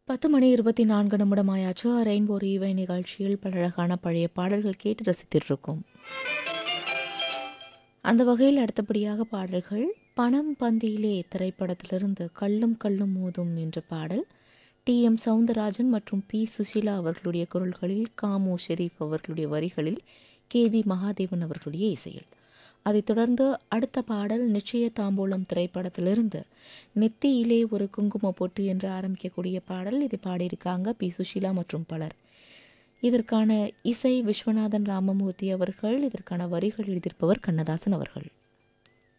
பத்து மணி இருபத்தி நான்கு நிமிடமாயாச்சு ரெயின்போ ரீவை நிகழ்ச்சியில் பல அழகான பழைய பாடல்கள் கேட்டு ரசித்திட்டு இருக்கோம் அந்த வகையில் அடுத்தபடியாக பாடல்கள் பணம் பந்தியிலே திரைப்படத்திலிருந்து கள்ளும் கள்ளும் மோதும் என்ற பாடல் டி எம் சவுந்தரராஜன் மற்றும் பி சுஷீலா அவர்களுடைய குரல்களில் காமு ஷெரீப் அவர்களுடைய வரிகளில் கே வி மகாதேவன் அவர்களுடைய இசையில் அதைத் தொடர்ந்து அடுத்த பாடல் நிச்சய தாம்பூலம் திரைப்படத்திலிருந்து நெத்தியிலே ஒரு குங்கும பொட்டு என்று ஆரம்பிக்கக்கூடிய பாடல் இதை பாடியிருக்காங்க பி சுஷீலா மற்றும் பலர் இதற்கான இசை விஸ்வநாதன் ராமமூர்த்தி அவர்கள் இதற்கான வரிகள் எழுதியிருப்பவர் கண்ணதாசன் அவர்கள்